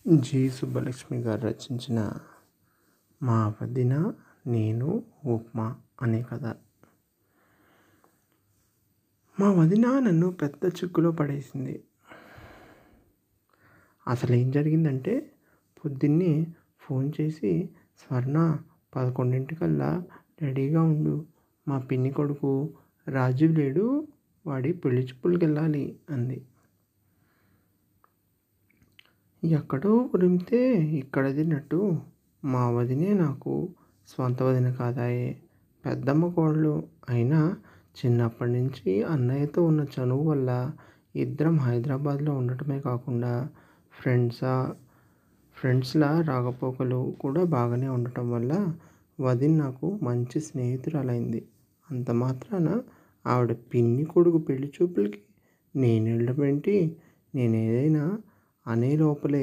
G Subbalakshmi గారు రచించిన మా వదిన నేను ఉప్మా అనే కథ మా వదిన నన్ను పెద్ద చిక్కులో పడేసింది అసలు ఏం జరిగిందంటే పొద్దున్నే ఫోన్ చేసి స్వర్ణ పదకొండింటికల్లా రెడీగా ఉండు మా పిన్ని కొడుకు రాజీవ్ లేడు వాడి పెళ్లి చూపులకు వెళ్ళాలి అంది ఎక్కడో ఉరిమితే ఇక్కడ తిన్నట్టు మా వదినే నాకు స్వంత వదిన కాదాయే పెద్దమ్మ కోడలు అయినా చిన్నప్పటి నుంచి అన్నయ్యతో ఉన్న చనువు వల్ల ఇద్దరం హైదరాబాద్లో ఉండటమే కాకుండా ఫ్రెండ్సా ఫ్రెండ్స్లా రాకపోకలు కూడా బాగానే ఉండటం వల్ల వదిన నాకు మంచి స్నేహితురాలైంది అంత మాత్రాన ఆవిడ పిన్ని కొడుకు పెళ్లి చూపులకి నేను వెళ్ళడం ఏంటి నేను ఏదైనా అనే లోపలే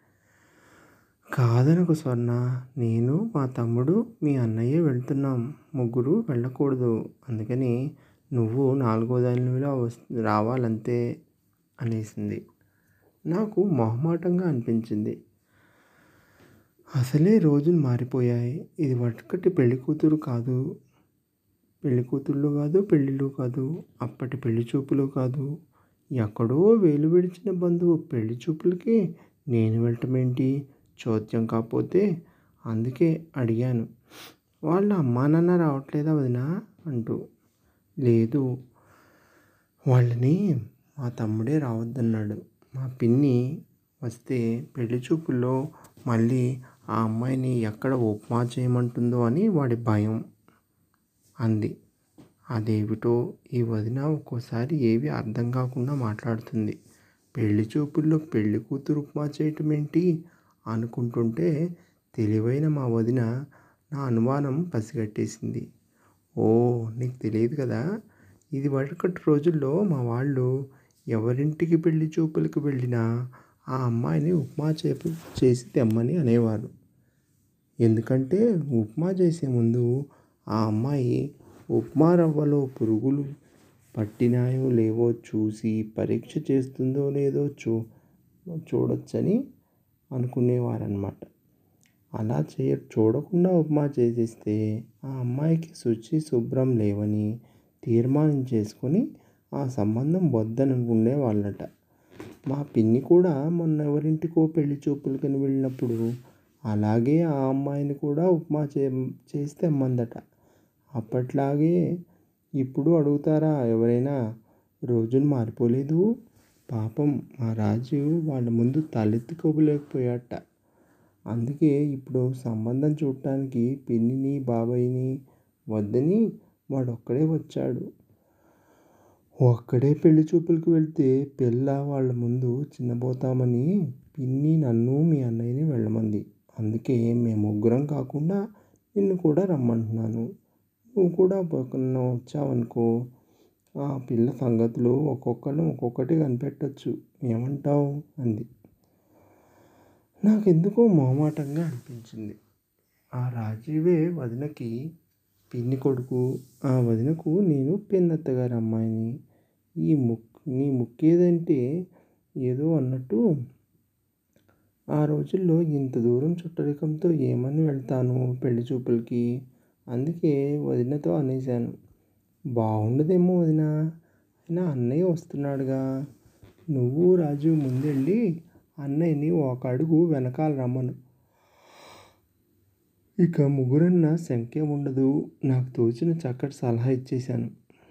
కాదనకు స్వర్ణ నేను మా తమ్ముడు మీ అన్నయ్య వెళ్తున్నాం ముగ్గురు వెళ్ళకూడదు అందుకని నువ్వు నాలుగో దానిలో రావాలంతే అనేసింది నాకు మొహమాటంగా అనిపించింది అసలే రోజులు మారిపోయాయి ఇది ఒక్కటి పెళ్లి కూతురు కాదు పెళ్లి కూతుళ్ళు కాదు పెళ్ళిళ్ళు కాదు అప్పటి పెళ్లి చూపులు కాదు ఎక్కడో వేలు విడిచిన బంధువు పెళ్లి చూపులకి నేను వెళ్ళటం ఏంటి చోద్యం కాకపోతే అందుకే అడిగాను వాళ్ళ అమ్మా నాన్న రావట్లేదా వదినా అంటూ లేదు వాళ్ళని మా తమ్ముడే రావద్దన్నాడు మా పిన్ని వస్తే పెళ్లి చూపుల్లో మళ్ళీ ఆ అమ్మాయిని ఎక్కడ ఉప్మా చేయమంటుందో అని వాడి భయం అంది అదేమిటో ఈ వదిన ఒక్కోసారి ఏవి అర్థం కాకుండా మాట్లాడుతుంది పెళ్లి చూపుల్లో పెళ్లి కూతురు ఉప్మా చేయటం ఏంటి అనుకుంటుంటే తెలివైన మా వదిన నా అనుమానం పసిగట్టేసింది ఓ నీకు తెలియదు కదా ఇది వరకటి రోజుల్లో మా వాళ్ళు ఎవరింటికి పెళ్లి చూపులకు వెళ్ళినా ఆ అమ్మాయిని ఉప్మా చే చేసి తెమ్మని అనేవారు ఎందుకంటే ఉప్మా చేసే ముందు ఆ అమ్మాయి ఉప్మా రవ్వలో పురుగులు పట్టినాయో లేవో చూసి పరీక్ష చేస్తుందో లేదో చూ చూడొచ్చని అనుకునేవారన్నమాట అలా చేయ చూడకుండా ఉప్మా చేసేస్తే ఆ అమ్మాయికి శుచి శుభ్రం లేవని తీర్మానం చేసుకొని ఆ సంబంధం వద్దనుకునే వాళ్ళట మా పిన్ని కూడా మొన్న ఎవరింటికో పెళ్లి చూపులకని వెళ్ళినప్పుడు అలాగే ఆ అమ్మాయిని కూడా ఉప్మా చే చేస్తే అమ్మందట అప్పట్లాగే ఇప్పుడు అడుగుతారా ఎవరైనా రోజులు మారిపోలేదు పాపం మా రాజు వాళ్ళ ముందు తలెత్తుకోలేకపోయాట అందుకే ఇప్పుడు సంబంధం చూడటానికి పిన్నిని బాబాయిని వద్దని వాడు ఒక్కడే వచ్చాడు ఒక్కడే పెళ్లి చూపులకు వెళ్తే పిల్ల వాళ్ళ ముందు చిన్నబోతామని పిన్ని నన్ను మీ అన్నయ్యని వెళ్ళమంది అందుకే మేము ముగ్గురం కాకుండా నిన్ను కూడా రమ్మంటున్నాను నువ్వు కూడా పక్కన వచ్చావనుకో ఆ పిల్ల సంగతులు ఒక్కొక్కరు ఒక్కొక్కటి కనిపెట్టచ్చు ఏమంటావు అంది నాకెందుకో మొహమాటంగా అనిపించింది ఆ రాజీవే వదినకి పిన్ని కొడుకు ఆ వదినకు నేను పిన్నత్త గారి అమ్మాయిని ఈ ముక్ నీ ముక్కేదంటే ఏదో అన్నట్టు ఆ రోజుల్లో ఇంత దూరం చుట్టరికంతో ఏమని వెళ్తాను పెళ్లి చూపులకి అందుకే వదినతో అనేశాను బాగుండదేమో వదిన అయినా అన్నయ్య వస్తున్నాడుగా నువ్వు రాజు ముందెళ్ళి అన్నయ్యని ఒక అడుగు వెనకాల రమ్మను ఇక ముగ్గురన్న సంఖ్య ఉండదు నాకు తోచిన చక్కటి సలహా ఇచ్చేశాను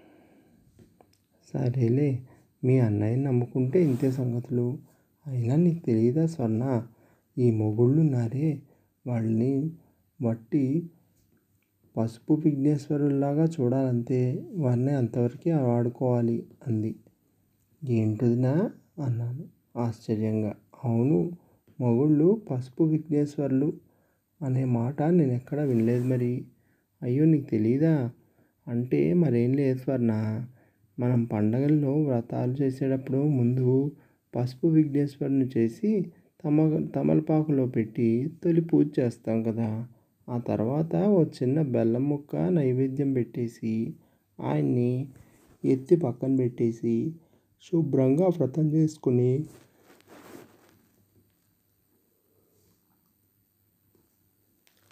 సరేలే మీ అన్నయ్యని నమ్ముకుంటే ఇంతే సంగతులు అయినా నీకు తెలియదా స్వర్ణ ఈ మొగుళ్ళు ఉన్నారే వాళ్ళని వట్టి పసుపు విఘ్నేశ్వరుల్లాగా చూడాలంతే వారిని అంతవరకు వాడుకోవాలి అంది ఏంటిదినా అన్నాను ఆశ్చర్యంగా అవును మొగుళ్ళు పసుపు విఘ్నేశ్వర్లు అనే మాట నేను ఎక్కడా వినలేదు మరి అయ్యో నీకు తెలీదా అంటే మరేం లేదు స్వర్ణ మనం పండగల్లో వ్రతాలు చేసేటప్పుడు ముందు పసుపు విఘ్నేశ్వరుని చేసి తమ తమలపాకులో పెట్టి తొలి పూజ చేస్తాం కదా ఆ తర్వాత ఓ చిన్న బెల్లం ముక్క నైవేద్యం పెట్టేసి ఆయన్ని ఎత్తి పక్కన పెట్టేసి శుభ్రంగా వ్రతం చేసుకుని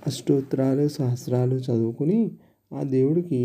అష్టోత్తరాలు సహస్రాలు చదువుకుని ఆ దేవుడికి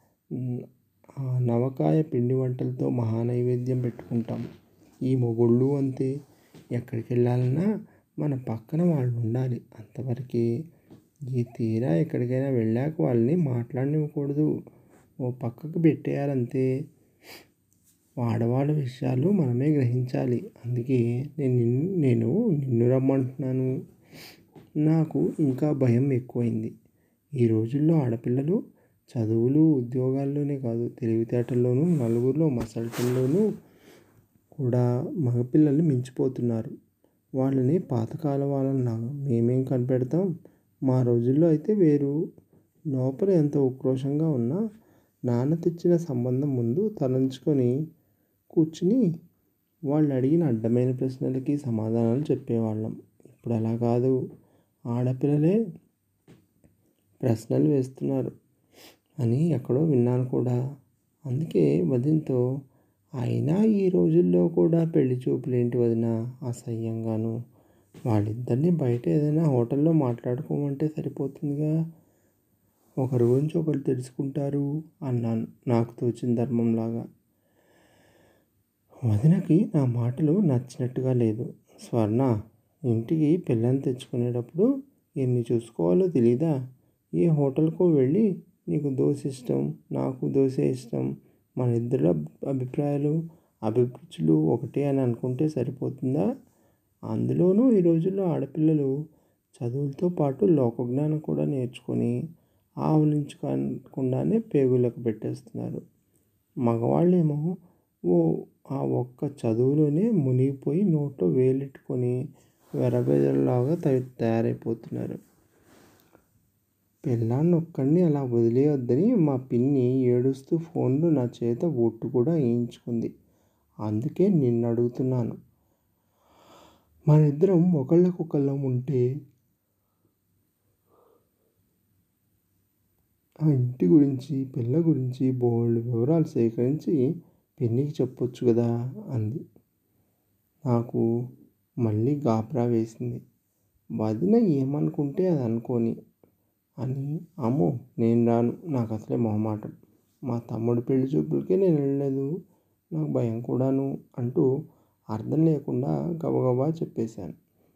నవకాయ పిండి వంటలతో మహానైవేద్యం పెట్టుకుంటాం ఈ మొగుళ్ళు అంతే ఎక్కడికి వెళ్ళాలన్నా మన పక్కన వాళ్ళు ఉండాలి అంతవరకే ఈ తీరా ఎక్కడికైనా వెళ్ళాక వాళ్ళని మాట్లాడనివ్వకూడదు ఓ పక్కకు పెట్టేయాలంతే ఆడవాళ్ళ విషయాలు మనమే గ్రహించాలి అందుకే నేను నిన్ను నేను నిన్ను రమ్మంటున్నాను నాకు ఇంకా భయం ఎక్కువైంది ఈ రోజుల్లో ఆడపిల్లలు చదువులు ఉద్యోగాల్లోనే కాదు తెలివితేటల్లోనూ నలుగురిలో మసలటంలోనూ కూడా మగపిల్లలు మించిపోతున్నారు వాళ్ళని పాతకాలం వాళ్ళలాగా మేమేం కనిపెడతాం మా రోజుల్లో అయితే వేరు లోపల ఎంత ఉక్రోషంగా ఉన్నా నాన్న తెచ్చిన సంబంధం ముందు తలంచుకొని కూర్చుని వాళ్ళు అడిగిన అడ్డమైన ప్రశ్నలకి సమాధానాలు చెప్పేవాళ్ళం ఇప్పుడు అలా కాదు ఆడపిల్లలే ప్రశ్నలు వేస్తున్నారు అని ఎక్కడో విన్నాను కూడా అందుకే వదినతో అయినా ఈ రోజుల్లో కూడా పెళ్లి చూపులు ఏంటి వదిన అసహ్యంగాను వాళ్ళిద్దరిని బయట ఏదైనా హోటల్లో మాట్లాడుకోమంటే సరిపోతుందిగా ఒకరి గురించి ఒకరు తెలుసుకుంటారు అన్నాను నాకు తోచిన ధర్మంలాగా వదినకి నా మాటలు నచ్చినట్టుగా లేదు స్వర్ణ ఇంటికి పిల్లని తెచ్చుకునేటప్పుడు ఎన్ని చూసుకోవాలో తెలీదా ఏ హోటల్కో వెళ్ళి నీకు దోశ ఇష్టం నాకు దోశ ఇష్టం మన ఇద్దరి అభిప్రాయాలు అభిరుచులు ఒకటే అని అనుకుంటే సరిపోతుందా అందులోనూ ఈ రోజుల్లో ఆడపిల్లలు చదువులతో పాటు లోకజ్ఞానం కూడా నేర్చుకొని ఆవులించుకోకుండానే పేగులకు పెట్టేస్తున్నారు మగవాళ్ళేమో ఓ ఆ ఒక్క చదువులోనే మునిగిపోయి నోట్లో వేలెట్టుకొని వెరబెదలాగా తయారైపోతున్నారు పిల్లాన్ని ఒక్కడిని అలా వదిలేయొద్దని మా పిన్ని ఏడుస్తూ ఫోన్లో నా చేత ఒట్టు కూడా వేయించుకుంది అందుకే నిన్ను అడుగుతున్నాను మన ఇద్దరం ఒకళ్ళకొకళ్ళం ఉంటే ఆ ఇంటి గురించి పిల్ల గురించి బోల్డ్ వివరాలు సేకరించి పిన్నికి చెప్పొచ్చు కదా అంది నాకు మళ్ళీ గాబరా వేసింది వదిన ఏమనుకుంటే అది అనుకోని అని అమ్మో నేను రాను నాకు అసలే మొహమాటం మా తమ్ముడు పెళ్లి చూపులకే నేను వెళ్ళలేదు నాకు భయం కూడాను అంటూ అర్థం లేకుండా గబగబా చెప్పేశాను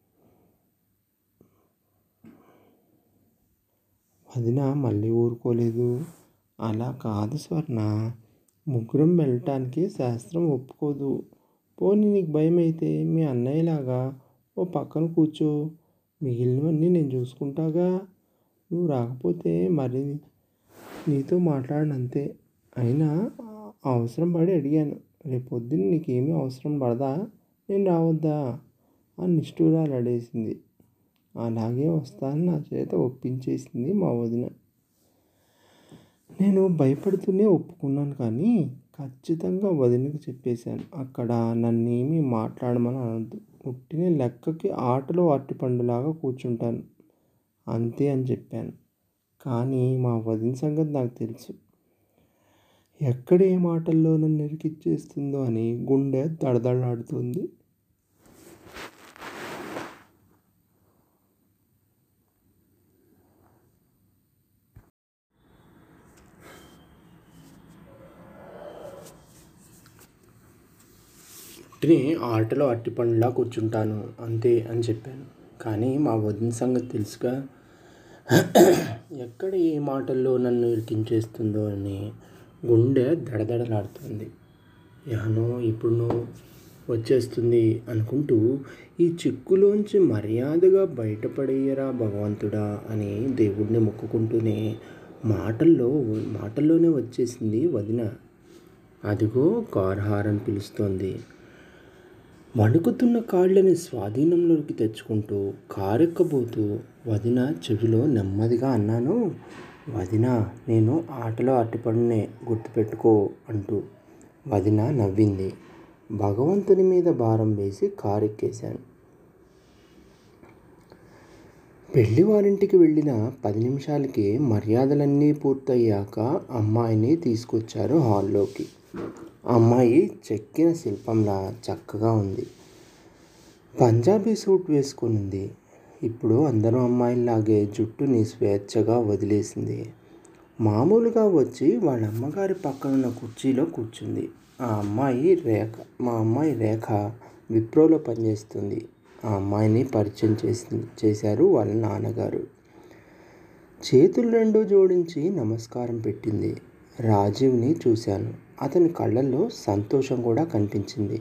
వదిన మళ్ళీ ఊరుకోలేదు అలా కాదు స్వర్ణ ముగ్గురం వెళ్ళటానికి శాస్త్రం ఒప్పుకోదు పోనీ నీకు భయం అయితే మీ అన్నయ్యలాగా ఓ పక్కన కూర్చో మిగిలినవన్నీ నేను చూసుకుంటాగా నువ్వు రాకపోతే మరి నీతో మాట్లాడనంతే అయినా అవసరం పడి అడిగాను రేపు పొద్దున్న నీకేమీ అవసరం పడదా నేను రావద్దా అని నిష్ఠూరాలు అడేసింది అలాగే వస్తాను నా చేత ఒప్పించేసింది మా వదిన నేను భయపడుతూనే ఒప్పుకున్నాను కానీ ఖచ్చితంగా వదినకి చెప్పేశాను అక్కడ నన్నేమీ మాట్లాడమని అనద్దు పుట్టిన లెక్కకి ఆటలో అరటిపండులాగా కూర్చుంటాను అంతే అని చెప్పాను కానీ మా వదిన సంగతి నాకు తెలుసు ఎక్కడ ఏ మాటల్లో నన్ను ఇరికిచ్చేస్తుందో అని గుండె దడదడలాడుతుంది పుట్టిని ఆటలో అరటిపండులా కూర్చుంటాను అంతే అని చెప్పాను కానీ మా వదిన సంగతి తెలుసుగా ఎక్కడ ఏ మాటల్లో నన్ను ఇరికించేస్తుందో అని గుండె దడదడలాడుతుంది యానో ఇప్పుడు వచ్చేస్తుంది అనుకుంటూ ఈ చిక్కులోంచి మర్యాదగా బయటపడేయరా భగవంతుడా అని దేవుడిని మొక్కుకుంటూనే మాటల్లో మాటల్లోనే వచ్చేసింది వదిన అదిగో కార్ హారన్ పిలుస్తోంది వణుకుతున్న కాళ్ళని స్వాధీనంలోకి తెచ్చుకుంటూ కారెక్కబోతూ వదిన చెవిలో నెమ్మదిగా అన్నాను వదిన నేను ఆటలో అట్టిపడినే గుర్తుపెట్టుకో అంటూ వదిన నవ్వింది భగవంతుని మీద భారం వేసి కారెక్కేశాను పెళ్లి వారింటికి వెళ్ళిన పది నిమిషాలకి మర్యాదలన్నీ పూర్తయ్యాక అమ్మాయిని తీసుకొచ్చారు హాల్లోకి అమ్మాయి చెక్కిన శిల్పంలా చక్కగా ఉంది పంజాబీ సూట్ వేసుకునింది ఇప్పుడు అందరూ అమ్మాయిల్లాగే జుట్టుని స్వేచ్ఛగా వదిలేసింది మామూలుగా వచ్చి వాళ్ళ అమ్మగారి పక్కనున్న కుర్చీలో కూర్చుంది ఆ అమ్మాయి రేఖ మా అమ్మాయి రేఖ విప్రోలో పనిచేస్తుంది ఆ అమ్మాయిని పరిచయం చేసి చేశారు వాళ్ళ నాన్నగారు చేతులు రెండు జోడించి నమస్కారం పెట్టింది రాజీవ్ని చూశాను అతని కళ్ళల్లో సంతోషం కూడా కనిపించింది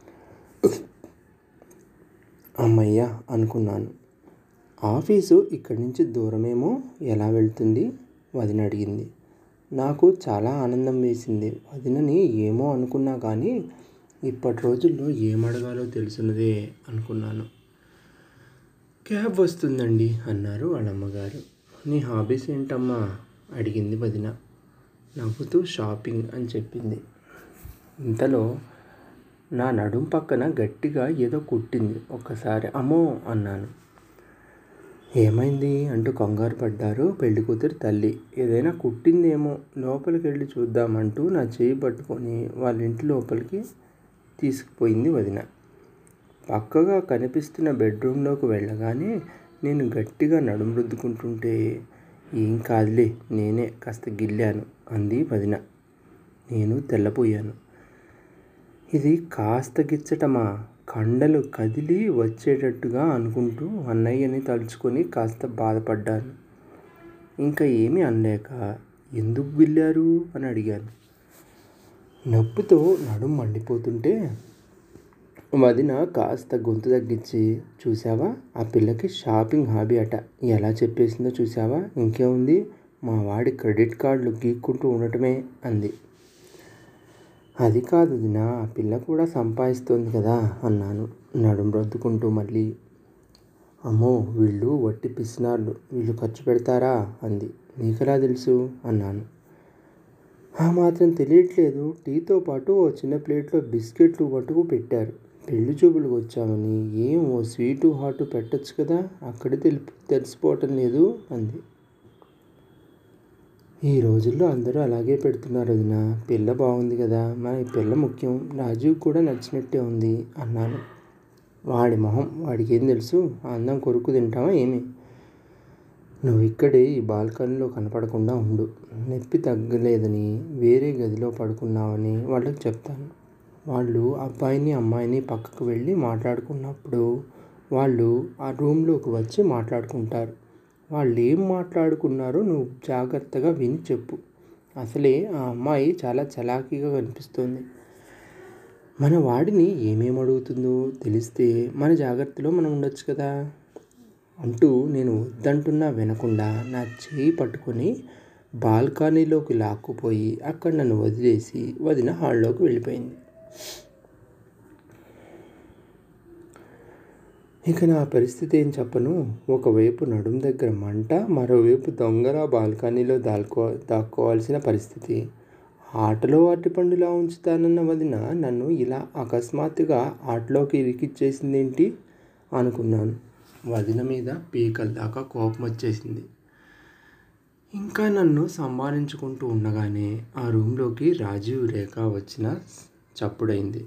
అమ్మయ్య అనుకున్నాను ఆఫీసు ఇక్కడి నుంచి దూరమేమో ఎలా వెళ్తుంది వదిన అడిగింది నాకు చాలా ఆనందం వేసింది వదినని ఏమో అనుకున్నా కానీ ఇప్పటి రోజుల్లో ఏం అడగాలో తెలుసున్నదే అనుకున్నాను క్యాబ్ వస్తుందండి అన్నారు వాళ్ళ అమ్మగారు నీ హాబీస్ ఏంటమ్మా అడిగింది వదిన నవ్వుతూ షాపింగ్ అని చెప్పింది ఇంతలో నా నడుం పక్కన గట్టిగా ఏదో కుట్టింది ఒక్కసారి అమ్మో అన్నాను ఏమైంది అంటూ కంగారు పడ్డారు పెళ్లి కూతురు తల్లి ఏదైనా కుట్టిందేమో లోపలికి వెళ్ళి చూద్దామంటూ నా చేయి పట్టుకొని వాళ్ళ ఇంటి లోపలికి తీసుకుపోయింది వదిన పక్కగా కనిపిస్తున్న బెడ్రూమ్లోకి వెళ్ళగానే నేను గట్టిగా నడుము రుద్దుకుంటుంటే ఏం కాదులే నేనే కాస్త గిల్లాను అంది వదిన నేను తెల్లపోయాను ఇది కాస్త గిచ్చటమా కండలు కదిలి వచ్చేటట్టుగా అనుకుంటూ అన్నయ్యని తలుచుకొని కాస్త బాధపడ్డాను ఇంకా ఏమీ అనలేక ఎందుకు గిల్లారు అని అడిగాను నొప్పితో నడుము మండిపోతుంటే వదిన కాస్త గొంతు తగ్గించి చూసావా ఆ పిల్లకి షాపింగ్ హాబీ అట ఎలా చెప్పేసిందో చూసావా ఇంకేముంది మా వాడి క్రెడిట్ కార్డులు గీక్కుంటూ ఉండటమే అంది అది కాదు దినా ఆ పిల్ల కూడా సంపాదిస్తోంది కదా అన్నాను నడుం రద్దుకుంటూ మళ్ళీ అమ్మో వీళ్ళు వట్టి పిసినార్లు వీళ్ళు ఖర్చు పెడతారా అంది నీకెలా తెలుసు అన్నాను ఆ మాత్రం తెలియట్లేదు టీతో పాటు ఓ చిన్న ప్లేట్లో బిస్కెట్లు మటుకు పెట్టారు పెళ్లి చూపులకు వచ్చామని ఏం ఓ స్వీటు హాటు పెట్టచ్చు కదా అక్కడే తెలిపి తెలిసిపోవటం లేదు అంది ఈ రోజుల్లో అందరూ అలాగే పెడుతున్నారు వదిన పిల్ల బాగుంది కదా మన పిల్ల ముఖ్యం రాజీవ్ కూడా నచ్చినట్టే ఉంది అన్నాను వాడి మొహం వాడికి ఏం తెలుసు ఆ అందం కొరుకు తింటావా ఏమి నువ్వు ఇక్కడే ఈ బాల్కనీలో కనపడకుండా ఉండు నొప్పి తగ్గలేదని వేరే గదిలో పడుకున్నావని వాళ్ళకి చెప్తాను వాళ్ళు అబ్బాయిని అమ్మాయిని పక్కకు వెళ్ళి మాట్లాడుకున్నప్పుడు వాళ్ళు ఆ రూమ్లోకి వచ్చి మాట్లాడుకుంటారు వాళ్ళు ఏం మాట్లాడుకున్నారో నువ్వు జాగ్రత్తగా విని చెప్పు అసలే ఆ అమ్మాయి చాలా చలాకీగా కనిపిస్తుంది మన వాడిని ఏమేమి అడుగుతుందో తెలిస్తే మన జాగ్రత్తలో మనం ఉండొచ్చు కదా అంటూ నేను వద్దంటున్నా వినకుండా నా చేయి పట్టుకొని బాల్కనీలోకి లాక్కుపోయి అక్కడ నన్ను వదిలేసి వదిన హాల్లోకి వెళ్ళిపోయింది ఇక నా పరిస్థితి ఏం చెప్పను ఒకవైపు నడుం దగ్గర మంట మరోవైపు దొంగలా బాల్కనీలో దాల్కో దాక్కోవాల్సిన పరిస్థితి ఆటలో అరటిపండులా ఉంచుతానన్న వదిన నన్ను ఇలా అకస్మాత్తుగా ఆటలోకి ఇరికిచ్చేసిందేంటి అనుకున్నాను వదిన మీద పీకల దాకా కోపం వచ్చేసింది ఇంకా నన్ను సంభాలించుకుంటూ ఉండగానే ఆ రూమ్లోకి రాజీవ్ రేఖ వచ్చిన చప్పుడైంది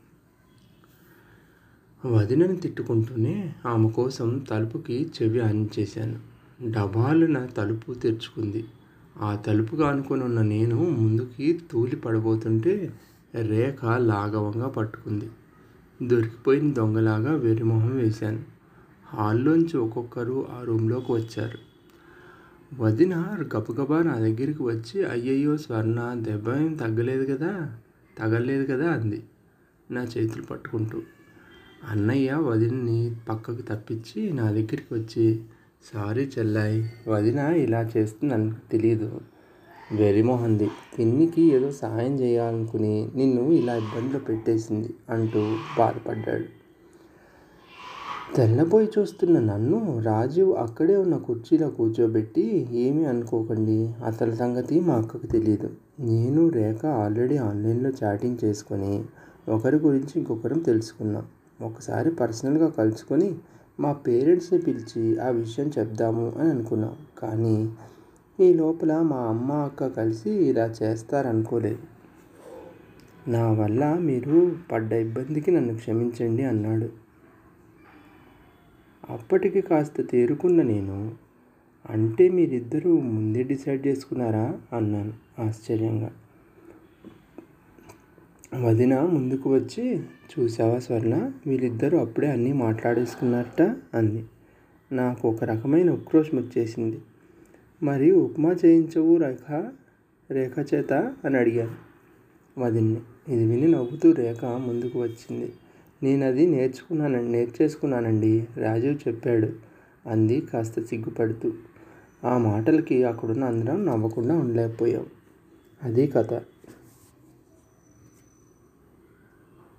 వదినను తిట్టుకుంటూనే ఆమె కోసం తలుపుకి చెవి ఆనించేశాను డబాలున తలుపు తెరుచుకుంది ఆ తలుపుగా అనుకుని ఉన్న నేను ముందుకి తూలి పడబోతుంటే రేఖ లాఘవంగా పట్టుకుంది దొరికిపోయిన దొంగలాగా వెరిమొహం వేశాను హాల్లోంచి ఒక్కొక్కరు ఆ రూమ్లోకి వచ్చారు వదిన గబగబా నా దగ్గరికి వచ్చి అయ్యయ్యో స్వర్ణ దెబ్బ ఏం తగ్గలేదు కదా తగలేదు కదా అంది నా చేతులు పట్టుకుంటూ అన్నయ్య వదిన్ని పక్కకు తప్పించి నా దగ్గరికి వచ్చి సారీ చెల్లాయి వదిన ఇలా చేస్తుంది నాకు తెలియదు వెరిమోహంది పిన్నికి ఏదో సహాయం చేయాలనుకుని నిన్ను ఇలా ఇబ్బందిలో పెట్టేసింది అంటూ బాధపడ్డాడు తెల్లబోయి చూస్తున్న నన్ను రాజీవ్ అక్కడే ఉన్న కుర్చీలో కూర్చోబెట్టి ఏమీ అనుకోకండి అసలు సంగతి మా అక్కకు తెలియదు నేను రేఖ ఆల్రెడీ ఆన్లైన్లో చాటింగ్ చేసుకొని ఒకరి గురించి ఇంకొకరం తెలుసుకున్నాం ఒకసారి పర్సనల్గా కలుసుకొని మా పేరెంట్స్ని పిలిచి ఆ విషయం చెప్దాము అని అనుకున్నాం కానీ ఈ లోపల మా అమ్మ అక్క కలిసి ఇలా చేస్తారనుకోలేదు నా వల్ల మీరు పడ్డ ఇబ్బందికి నన్ను క్షమించండి అన్నాడు అప్పటికి కాస్త తేరుకున్న నేను అంటే మీరిద్దరూ ముందే డిసైడ్ చేసుకున్నారా అన్నాను ఆశ్చర్యంగా వదిన ముందుకు వచ్చి చూసావా స్వర్ణ వీళ్ళిద్దరూ అప్పుడే అన్నీ మాట్లాడేసుకున్నారట అంది నాకు ఒక రకమైన ఉక్రోషం వచ్చేసింది మరి ఉప్మా చేయించవు రేఖ రేఖ చేత అని అడిగాను వదిన్ని ఇది విని నవ్వుతూ రేఖ ముందుకు వచ్చింది నేను అది నేర్చుకున్నానండి నేర్చేసుకున్నానండి రాజీవ్ చెప్పాడు అంది కాస్త సిగ్గుపడుతూ ఆ మాటలకి అక్కడున్న అందరం నవ్వకుండా ఉండలేకపోయాం అది కథ